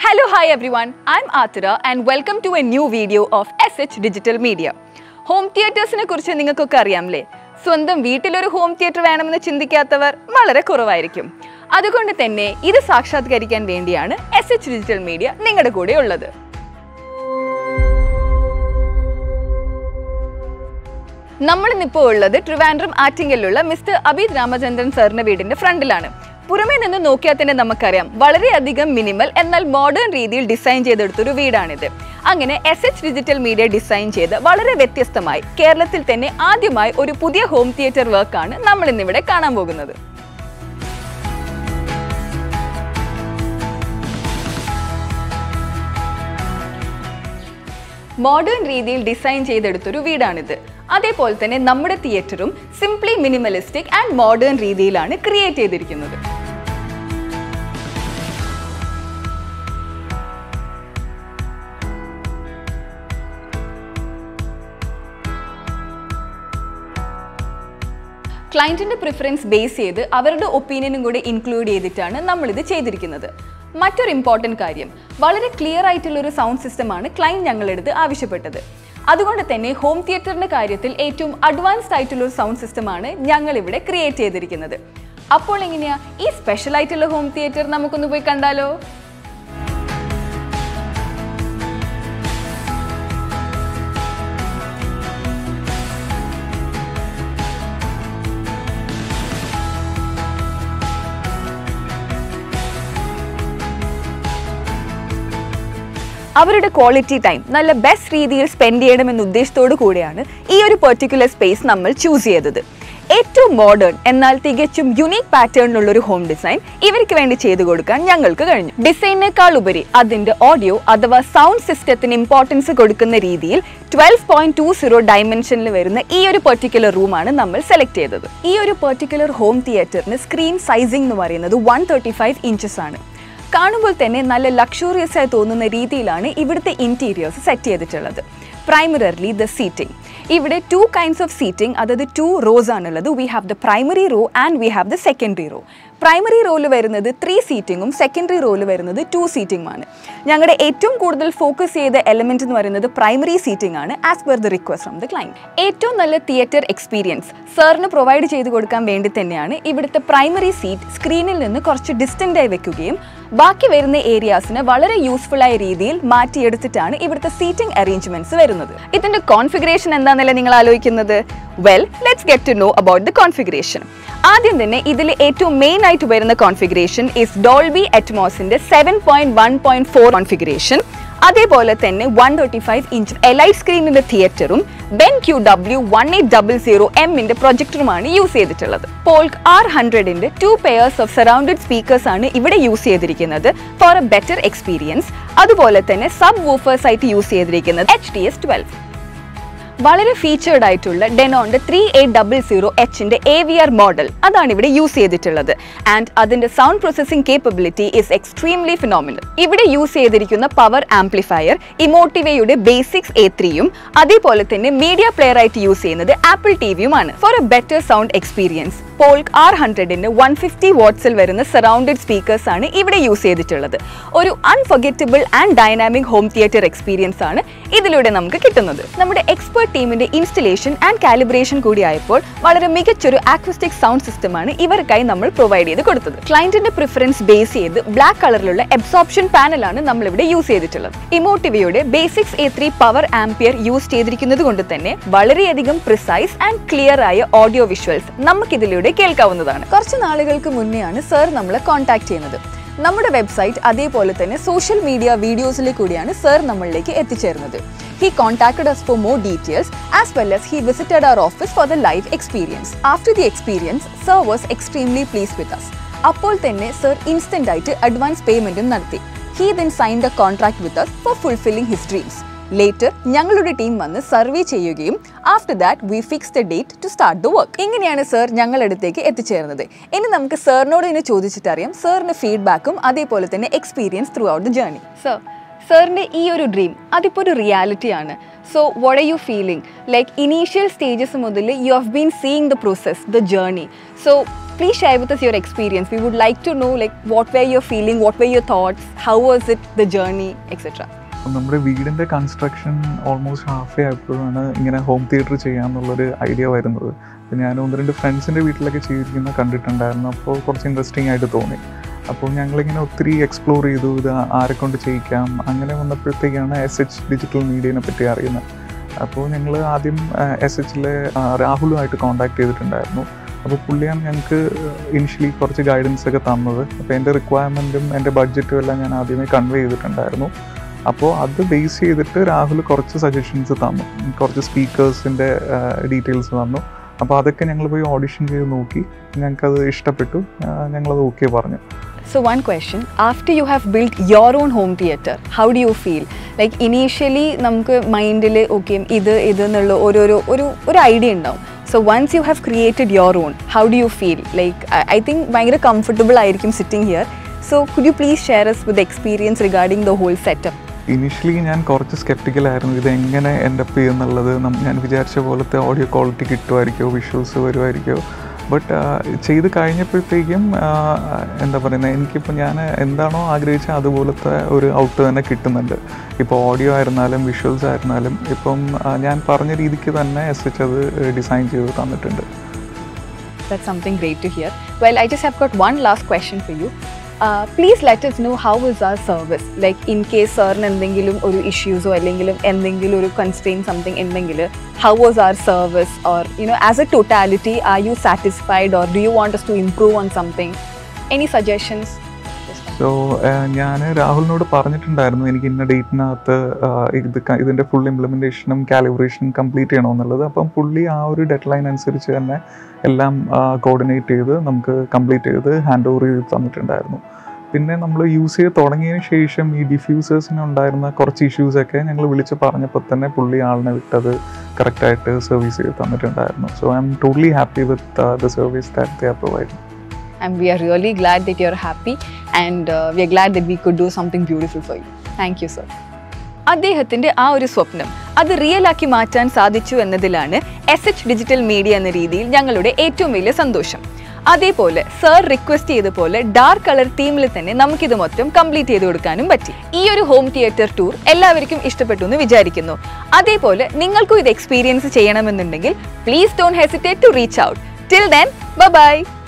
Hello, hi everyone. I'm Athira and welcome to a new video of SH Digital Media. Home തിയേറ്റേഴ്സിനെ കുറിച്ച് നിങ്ങൾക്കൊക്കെ അറിയാമല്ലേ സ്വന്തം വീട്ടിലൊരു home theatre വേണമെന്ന് ചിന്തിക്കാത്തവർ വളരെ കുറവായിരിക്കും അതുകൊണ്ട് തന്നെ ഇത് സാക്ഷാത്കരിക്കാൻ വേണ്ടിയാണ് എസ് എച്ച് ഡിജിറ്റൽ മീഡിയ നിങ്ങളുടെ കൂടെ ഉള്ളത് നമ്മൾ ഇന്നിപ്പോൾ ഉള്ളത് ട്രിവാൻഡ്രം ആറ്റിങ്കലിലുള്ള മിസ്റ്റർ അബീദ് രാമചന്ദ്രൻ സാറിന്റെ വീടിന്റെ ഫ്രണ്ടിലാണ് പുറമേ നിന്ന് നോക്കിയാൽ തന്നെ നമുക്കറിയാം വളരെയധികം മിനിമൽ എന്നാൽ മോഡേൺ രീതിയിൽ ഡിസൈൻ ചെയ്തെടുത്തൊരു വീടാണിത് അങ്ങനെ S H digital media design ചെയ്ത് വളരെ വ്യത്യസ്തമായി കേരളത്തിൽ തന്നെ ആദ്യമായി ഒരു പുതിയ ഹോം തിയേറ്റർ വർക്കാണ് നമ്മൾ ഇന്നിവിടെ കാണാൻ പോകുന്നത് മോഡേൺ രീതിയിൽ ഡിസൈൻ ചെയ്തെടുത്തൊരു വീടാണിത് അതേപോലെ തന്നെ നമ്മുടെ തിയേറ്ററും സിംപ്ലി മിനിമലിസ്റ്റിക് ആൻഡ് മോഡേൺ രീതിയിലാണ് ക്രിയേറ്റ് ചെയ്തിരിക്കുന്നത് ക്ലയൻറ്റിൻ്റെ പ്രിഫറൻസ് ബേസ് ചെയ്ത് അവരുടെ ഒപ്പീനിയനും കൂടി ഇൻക്ലൂഡ് ചെയ്തിട്ടാണ് നമ്മളിത് ചെയ്തിരിക്കുന്നത് മറ്റൊരു ഇമ്പോർട്ടൻറ്റ് കാര്യം വളരെ ക്ലിയർ ആയിട്ടുള്ള ഒരു സൗണ്ട് സിസ്റ്റമാണ് ക്ലയൻറ്റ് ഞങ്ങളെടുത്ത് ആവശ്യപ്പെട്ടത് അതുകൊണ്ട് തന്നെ ഹോം തിയേറ്ററിൻ്റെ കാര്യത്തിൽ ഏറ്റവും അഡ്വാൻസ്ഡ് ആയിട്ടുള്ള ഒരു സൗണ്ട് സിസ്റ്റമാണ് ഞങ്ങൾ ഇവിടെ ക്രിയേറ്റ് ചെയ്തിരിക്കുന്നത് അപ്പോൾ എങ്ങനെയാ ഈ സ്പെഷ്യൽ ആയിട്ടുള്ള ഹോം തിയേറ്റർ നമുക്കൊന്ന് പോയി കണ്ടാലോ അവരുടെ ക്വാളിറ്റി ടൈം നല്ല ബെസ്റ്റ് രീതിയിൽ സ്പെൻഡ് ചെയ്യണമെന്ന ഉദ്ദേശത്തോടു കൂടിയാണ് ഈ ഒരു പെർട്ടിക്കുലർ സ്പേസ് നമ്മൾ ചൂസ് ചെയ്തത് ഏറ്റവും മോഡേൺ എന്നാൽ തികച്ചും യുണീക് പാറ്റേണിലുള്ള ഒരു ഹോം ഡിസൈൻ ഇവർക്ക് വേണ്ടി ചെയ്തു കൊടുക്കാൻ ഞങ്ങൾക്ക് കഴിഞ്ഞു ഡിസൈനേക്കാൾ ഉപരി അതിന്റെ ഓഡിയോ അഥവാ സൗണ്ട് സിസ്റ്റത്തിന് ഇമ്പോർട്ടൻസ് കൊടുക്കുന്ന രീതിയിൽ ട്വൽവ് പോയിന്റ് ടു സീറോ ഡയമെൻഷനിൽ വരുന്ന ഈ ഒരു പെർട്ടിക്കുലർ റൂമാണ് നമ്മൾ സെലക്ട് ചെയ്തത് ഈ ഒരു പെർട്ടിക്കുലർ ഹോം തിയേറ്ററിന് സ്ക്രീൻ സൈസിംഗ് എന്ന് പറയുന്നത് വൺ തേർട്ടി ഫൈവ് ഇഞ്ചസ് ആണ് കാണുമ്പോൾ തന്നെ നല്ല ലക്ഷൂറിയസ് ആയി തോന്നുന്ന രീതിയിലാണ് ഇവിടുത്തെ ഇൻറ്റീരിയേഴ്സ് സെറ്റ് ചെയ്തിട്ടുള്ളത് പ്രൈമറർലി ദ സീറ്റിംഗ് ഇവിടെ ടു കൈൻഡ്സ് ഓഫ് സീറ്റിംഗ് അതായത് ടു റോസ് ആണുള്ളത് we have the primary row and we have the secondary row primary റോയിൽ വരുന്നത് ത്രീ സീറ്റിങ്ങും സെക്കൻഡറി റോയിൽ വരുന്നത് ടു സീറ്റിംഗുമാണ് ഞങ്ങളുടെ ഏറ്റവും കൂടുതൽ ഫോക്കസ് ചെയ്ത എലമെന്റ് എന്ന് പറയുന്നത് പ്രൈമറി സീറ്റിംഗ് ആണ് as per the request from the client ഏറ്റവും നല്ല തിയേറ്റർ എക്സ്പീരിയൻസ് സാറിന് പ്രൊവൈഡ് ചെയ്ത് കൊടുക്കാൻ വേണ്ടി തന്നെയാണ് ഇവിടുത്തെ പ്രൈമറി സീറ്റ് സ്ക്രീനിൽ നിന്ന് കുറച്ച് ഡിസ്റ്റൻ്റ് ആയി വെക്കുകയും ബാക്കി വരുന്ന ഏരിയാസിന് വളരെ യൂസ്ഫുൾ ആയ രീതിയിൽ മാറ്റിയെടുത്തിട്ടാണ് ഇവിടുത്തെ സീറ്റിംഗ് അറേഞ്ച്മെന്റ്സ് വരുന്നത് ഇതിന്റെ കോൺഫിഗറേഷൻ എന്താണെന്നല്ലേ നിങ്ങൾ ആലോചിക്കുന്നത് well let's get to know about the configuration ആദ്യം തന്നെ ഇതിൽ ഏറ്റവും മെയിൻ ആയിട്ട് വരുന്ന കോൺഫിഗറേഷൻ ഇസ് ഡോൾബി അറ്റ്മോസിന്റെ seven point one point four configuration അതേപോലെ തന്നെ one thirty five inch L I സ്ക്രീനിന്റെ തിയേറ്ററും BenQ W one eight double zero എമ്മിന്റെ പ്രൊജക്ടറുമാണ് യൂസ് ചെയ്തിട്ടുള്ളത് പോൾക്ക് ആർ ഹൺഡ്രഡിന്റെ two pairs of surrounded speakers ആണ് ഇവിടെ യൂസ് ചെയ്തിരിക്കുന്നത് ഫോർ എ ബെറ്റർ എക്സ്പീരിയൻസ് അതുപോലെ തന്നെ സബ് വൂഫേഴ്സ് ആയിട്ട് യൂസ് ചെയ്തിരിക്കുന്നത് എച്ച് ഡി എസ് ട്വൽവ് വളരെ ഫീച്ചേർഡ് ആയിട്ടുള്ള ഡെനോന്റെ ത്രീ എയ്റ്റ് ഡബിൾ സീറോ എച്ചിന്റെ എ വി ആർ മോഡൽ അതാണ് ഇവിടെ യൂസ് ചെയ്തിട്ടുള്ളത് ആൻഡ് അതിന്റെ sound processing capability is extremely phenomenal ഇവിടെ യൂസ് ചെയ്തിരിക്കുന്ന പവർ ആംപ്ലിഫയർ ഇമോട്ടിവയുടെ ബേസിക്സ് എ ത്രീയും അതേപോലെ തന്നെ മീഡിയ പ്ലെയർ ആയിട്ട് യൂസ് ചെയ്യുന്നത് ആപ്പിൾ ടി വിയുമാണ് for a better sound experience Polk R ഹൺഡ്രഡിന് വൺ ഫിഫ്റ്റി വാട്ട്സിൽ വരുന്ന സറൗണ്ടഡ് സ്പീക്കേഴ്സ് ആണ് ഇവിടെ യൂസ് ചെയ്തിട്ടുള്ളത് ഒരു unforgettable and dynamic home theatre experience ആണ് ഇതിലൂടെ നമുക്ക് കിട്ടുന്നത് നമ്മുടെ എക്സ്പേർട്ട് ടീമിന്റെ ഇൻസ്റ്റലേഷൻ ആൻഡ് കാലിബ്രേഷൻ കൂടിയായപ്പോൾ വളരെ മികച്ചൊരു ആക്വസ്റ്റിക് സൗണ്ട് സിസ്റ്റമാണ് ഇവർക്കായി നമ്മൾ പ്രൊവൈഡ് ചെയ്ത് കൊടുത്തത് ക്ലയന്റിന്റെ പ്രിഫറൻസ് ബേസ് ചെയ്ത് ബ്ലാക്ക് കളറിലുള്ള എബ്സോപ്ഷൻ പാനലാണ് നമ്മൾ ഇവിടെ യൂസ് ചെയ്തിട്ടുള്ളത് ഇമോട്ടിവയുടെ basics A three power ampere use ചെയ്തിരിക്കുന്നത് കൊണ്ട് തന്നെ വളരെയധികം പ്രിസൈസ് ആൻഡ് ക്ലിയർ ആയ ഓഡിയോ വിഷ്വൽസ് നമുക്കിതിലൂടെ കേൾക്കാവുന്നതാണ് കുറച്ച് നാളുകൾക്ക് മുന്നെയാണ് സർ നമ്മളെ കോൺടാക്ട് ചെയ്യുന്നത് നമ്മുടെ വെബ്സൈറ്റ് അതേപോലെ തന്നെ സോഷ്യൽ മീഡിയ വീഡിയോസിലെ കൂടിയാണ് സർ നമ്മളിലേക്ക് എത്തിച്ചേർന്നത് he contacted us for more details as well as he visited our office for the live experience. After the experience, sir was extremely pleased with us. അപ്പോൾ തന്നെ sir instant ആയിട്ട് advance പേയ്മെന്റും നടത്തി he then signed a contract with us for fulfilling his dreams later ഞങ്ങളുടെ team വന്ന് survey ചെയ്യുകയും after that we fix the date to start the work ഇങ്ങനെയാണ് sir ഞങ്ങളടുത്തേക്ക് എത്തിച്ചേർന്നത് ഇനി നമുക്ക് സാറിനോട് തന്നെ ചോദിച്ചിട്ടറിയാം സാറിന്റെ ഫീഡ്ബാക്കും അതേപോലെ തന്നെ experience throughout the journey sir സാറിൻ്റെ ഈ ഒരു ഡ്രീം അതിപ്പോൾ ഒരു റിയാലിറ്റിയാണ് so what are you feeling like initial stages മുതൽ you have been seeing the process the journey so Please share with us your experience. We would like to know like what were your feeling, what were your thoughts, how was it the journey, etc. നമ്മുടെ വീടിൻ്റെ construction almost half ആയപ്പോഴാണ് ഇങ്ങനെ home theatre ചെയ്യാമെന്നുള്ളൊരു idea വരുന്നത് അപ്പോൾ ഞാൻ ഒന്ന് രണ്ട് ഫ്രണ്ട്സിൻ്റെ വീട്ടിലൊക്കെ ചെയ്തിരിക്കുന്ന കണ്ടിട്ടുണ്ടായിരുന്നു അപ്പോൾ കുറച്ച് ഇൻട്രസ്റ്റിംഗ് ആയിട്ട് തോന്നി അപ്പോൾ ഞങ്ങളിങ്ങനെ ഒത്തിരി എക്സ്പ്ലോർ ചെയ്തു ഇത് ആരെ കൊണ്ട് ചെയ്യിക്കാം അങ്ങനെ വന്നപ്പോഴത്തേക്കാണ് എസ് എച്ച് ഡിജിറ്റൽ മീഡിയനെ പറ്റി അറിയുന്നത് അപ്പോൾ ഞങ്ങൾ ആദ്യം എസ് എച്ചിലെ രാഹുലുമായിട്ട് കോൺടാക്ട് ചെയ്തിട്ടുണ്ടായിരുന്നു അപ്പോൾ പുള്ളിയാണ് ഞങ്ങൾക്ക് ഇനിഷ്യലി കുറച്ച് ഗൈഡൻസ് ഒക്കെ തന്നത് അപ്പോൾ എൻ്റെ റിക്വയർമെൻറ്റും എൻ്റെ ബഡ്ജറ്റും എല്ലാം ഞാൻ ആദ്യമേ കൺവേ ചെയ്തിട്ടുണ്ടായിരുന്നു അപ്പോൾ അത് ബേസ് ചെയ്തിട്ട് രാഹുൽ കുറച്ച് സജഷൻസ് തന്നു കുറച്ച് സ്പീക്കേഴ്സിൻ്റെ ഡീറ്റെയിൽസ് തന്നു അപ്പോൾ അതൊക്കെ ഞങ്ങൾ പോയി ഓഡിഷൻ ചെയ്ത് നോക്കി ഞങ്ങൾക്കത് ഇഷ്ടപ്പെട്ടു ആ, ഞങ്ങളത് ഓക്കെ പറഞ്ഞു So one question, after you have built your own home theater, how do you feel? Like initially നമുക്ക് മൈൻഡിൽ ഓക്കെ ഇത് ഇത് എന്നുള്ള ഓരോരോ ഒരു ഒരു ഐഡിയ ഉണ്ടാവും so once you have created your own how do you feel like I think ഭയങ്കര കംഫർട്ടബിൾ ആയിരിക്കും sitting here so could you please share us with experience regarding the whole setup initially ഞാൻ കുറച്ച് സ്കെപ്റ്റിക്കലായിരുന്നു ഇത് എങ്ങനെ എൻ്റെ up ചെയ്യുന്നുള്ളത് നം- ഞാൻ വിചാരിച്ച പോലത്തെ ഓഡിയോ ക്വാളിറ്റി കിട്ടുമായിരിക്കുമോ വിഷ്വൽസ് വരുമായിരിക്കുമോ ബട്ട് ചെയ്ത് കഴിഞ്ഞപ്പോഴത്തേക്കും ആ, എന്താ പറയുന്നത് എനിക്കിപ്പോൾ ഞാൻ എന്താണോ ആഗ്രഹിച്ച അതുപോലത്തെ ഒരു ഔട്ട് തന്നെ കിട്ടുന്നുണ്ട് ഇപ്പോൾ ഓഡിയോ ആയിരുന്നാലും വിഷ്വൽസ് ആയിരുന്നാലും ഇപ്പം ആ, ഞാൻ പറഞ്ഞ രീതിക്ക് തന്നെ എസ് എച്ച് അത് ഡിസൈൻ ചെയ്ത് തന്നിട്ടുണ്ട് That's something great to hear. Well, I just have got one last question for you. Uh, please let us know how is our service. Like in case സാറിന് എന്തെങ്കിലും ഒരു ഇഷ്യൂസോ അല്ലെങ്കിലും എന്തെങ്കിലും ഒരു കൺസ്ട്രെയിൻ സംതിങ് ഉണ്ടെങ്കിൽ how was our service or you know as a totality are you satisfied or do you want us to improve on something any suggestions so ഞാൻ രാഹുലിനോട് പറഞ്ഞിട്ടുണ്ടായിരുന്നു എനിക്ക് ഇന്ന ഡേറ്റിനകത്ത് ഇത് ക- ഇതിൻ്റെ ഫുൾ ഇംപ്ലിമെൻറ്റേഷനും കാലിബ്രേഷനും കംപ്ലീറ്റ് ചെയ്യണമെന്നുള്ളത് അപ്പം പുള്ളി ആ ഒരു ഡെഡ് ലൈൻ അനുസരിച്ച് തന്നെ എല്ലാം കോർഡിനേറ്റ് ചെയ്ത് നമുക്ക് കംപ്ലീറ്റ് ചെയ്ത് ഹാൻഡ് ഓവർ ചെയ്ത് തന്നിട്ടുണ്ടായിരുന്നു പിന്നെ നമ്മൾ യൂസ് ചെയ്ത് തുടങ്ങിയതിന് ശേഷം ഈ ഡിഫ്യൂസേഴ്സിന് ഉണ്ടായിരുന്ന കുറച്ച് ഇഷ്യൂസൊക്കെ ഞങ്ങൾ വിളിച്ച് പറഞ്ഞപ്പോൾ തന്നെ പുള്ളി ആളിനെ വിട്ടത് കറക്റ്റായിട്ട് സർവീസ് ചെയ്ത് തന്നിട്ടുണ്ടായിരുന്നു so I'm totally happy with the service that they are providing and we are really glad that you're happy and uh, we are glad that we could do something beautiful for you. Thank you, sir. അദ്ദേഹത്തിന്റെ ആ ഒരു സ്വപ്നം അത് real ആക്കി മാറ്റാൻ സാധിച്ചു എന്നതിലാണ് S H digital media എന്ന രീതിയിൽ ഞങ്ങളുടെ ഏറ്റവും വലിയ സന്തോഷം അതേപോലെ സർ റിക്വസ്റ്റ് ചെയ്ത പോലെ ഡാർക്ക് കളർ തീമിൽ തന്നെ നമുക്കിത് മൊത്തം കംപ്ലീറ്റ് ചെയ്ത് കൊടുക്കാനും പറ്റി ഈ ഒരു ഹോം തിയേറ്റർ ടൂർ എല്ലാവർക്കും ഇഷ്ടപ്പെട്ടു എന്ന് വിചാരിക്കുന്നു അതേപോലെ നിങ്ങൾക്കും ഇത് എക്സ്പീരിയൻസ് ചെയ്യണമെന്നുണ്ടെങ്കിൽ please don't hesitate to reach out till then by